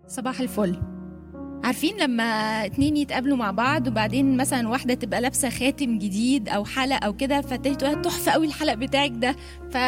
صباح الفل عارفين لما اتنين يتقابلوا مع بعض وبعدين مثلا واحده تبقى لابسه خاتم جديد او حلق او كده فالتانية تقول لها تحفه قوي الحلق بتاعك ده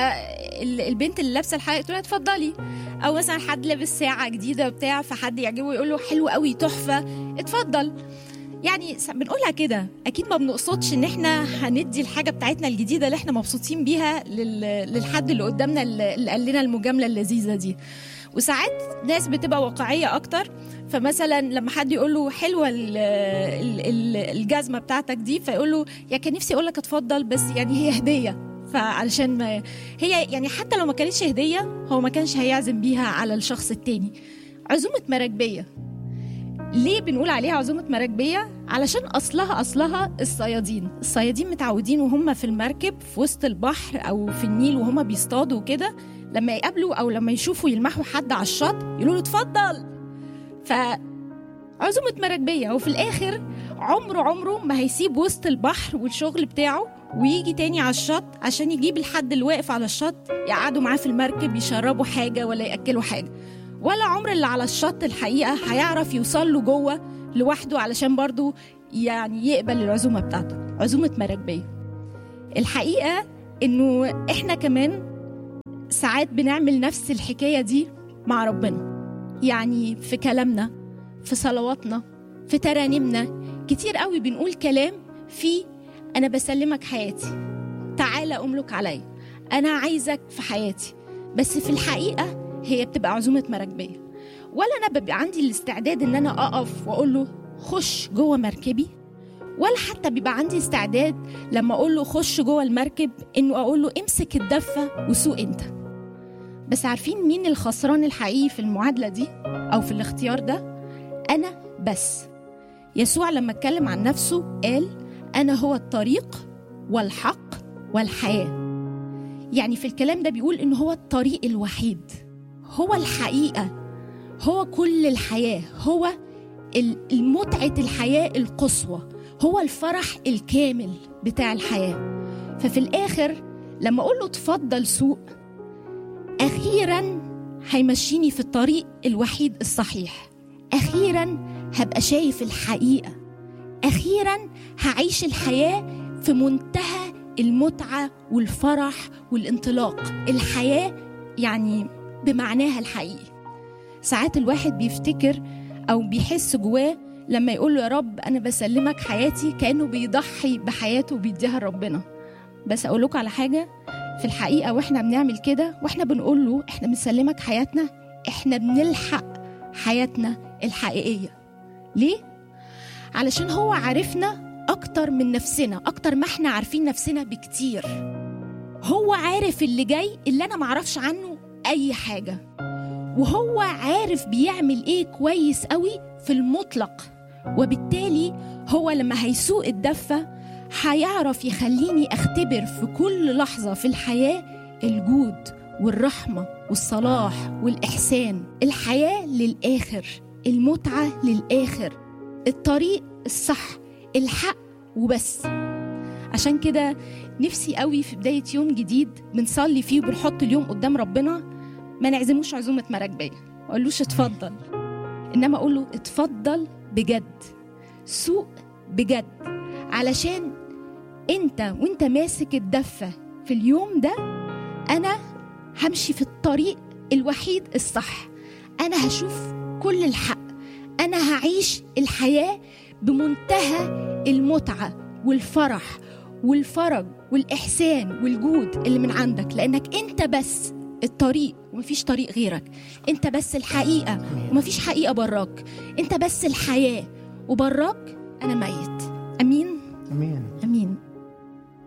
فالبنت اللي لابسه الحلق تقول لها اتفضلي او مثلا حد لابس ساعه جديده بتاع فحد يعجبه يقول له حلو قوي تحفه اتفضل يعني س- بنقولها كده اكيد ما بنقصدش ان احنا هندي الحاجه بتاعتنا الجديده اللي احنا مبسوطين بيها لل- للحد اللي قدامنا اللي اللي قال لنا المجامله اللذيذه دي وساعات ناس بتبقى واقعيه اكتر فمثلا لما حد يقول له حلوه ال- ال- ال- الجزمه بتاعتك دي فيقول له يا كان نفسي اقول لك اتفضل بس يعني هي هديه فعلشان ما هي يعني حتى لو ما كانتش هديه هو ما كانش هيعزم بيها على الشخص التاني عزومه مراكبيه ليه بنقول عليها عزومة مراكبية؟ علشان أصلها أصلها الصيادين الصيادين متعودين وهم في المركب في وسط البحر أو في النيل وهم بيصطادوا كده لما يقابلوا أو لما يشوفوا يلمحوا حد على الشط يقولوا له اتفضل ف عزومة مراكبية وفي الآخر عمره عمره ما هيسيب وسط البحر والشغل بتاعه ويجي تاني على الشط عشان يجيب الحد اللي واقف على الشط يقعدوا معاه في المركب يشربوا حاجة ولا يأكلوا حاجة ولا عمر اللي على الشط الحقيقة هيعرف يوصل له جوه لوحده علشان برضو يعني يقبل العزومة بتاعته عزومة مراكبية الحقيقة إنه إحنا كمان ساعات بنعمل نفس الحكاية دي مع ربنا يعني في كلامنا في صلواتنا في ترانيمنا كتير قوي بنقول كلام فيه أنا بسلمك حياتي تعالى أملك عليا أنا عايزك في حياتي بس في الحقيقة هي بتبقى عزومة مراكبية ولا أنا ببقى عندي الاستعداد إن أنا أقف وأقول له خش جوه مركبي ولا حتى بيبقى عندي استعداد لما أقول له خش جوه المركب إنه أقول له امسك الدفة وسوق أنت بس عارفين مين الخسران الحقيقي في المعادلة دي أو في الاختيار ده أنا بس يسوع لما اتكلم عن نفسه قال أنا هو الطريق والحق والحياة يعني في الكلام ده بيقول إن هو الطريق الوحيد هو الحقيقة هو كل الحياة هو ال- المتعة الحياة القصوى هو الفرح الكامل بتاع الحياة ففي الآخر لما أقول له اتفضل سوق أخيرا هيمشيني في الطريق الوحيد الصحيح أخيرا هبقى شايف الحقيقة أخيرا هعيش الحياة في منتهى المتعة والفرح والانطلاق الحياة يعني بمعناها الحقيقي ساعات الواحد بيفتكر أو بيحس جواه لما يقول له يا رب أنا بسلمك حياتي كأنه بيضحي بحياته وبيديها لربنا بس أقول لكم على حاجة في الحقيقة وإحنا بنعمل كده وإحنا بنقول له إحنا بنسلمك حياتنا إحنا بنلحق حياتنا الحقيقية ليه؟ علشان هو عارفنا أكتر من نفسنا أكتر ما إحنا عارفين نفسنا بكتير هو عارف اللي جاي اللي أنا معرفش عنه أي حاجة وهو عارف بيعمل إيه كويس قوي في المطلق وبالتالي هو لما هيسوق الدفة هيعرف يخليني أختبر في كل لحظة في الحياة الجود والرحمة والصلاح والإحسان الحياة للآخر المتعة للآخر الطريق الصح الحق وبس عشان كده نفسي قوي في بداية يوم جديد بنصلي فيه وبنحط اليوم قدام ربنا ما نعزموش عزومة مراكبية ما اقولوش اتفضل انما اقول له اتفضل بجد سوق بجد علشان انت وانت ماسك الدفة في اليوم ده انا همشي في الطريق الوحيد الصح انا هشوف كل الحق انا هعيش الحياة بمنتهى المتعة والفرح والفرج والإحسان والجود اللي من عندك لأنك أنت بس الطريق ومفيش طريق غيرك أنت بس الحقيقة ومفيش حقيقة براك أنت بس الحياة وبراك أنا ميت أمين امين أمين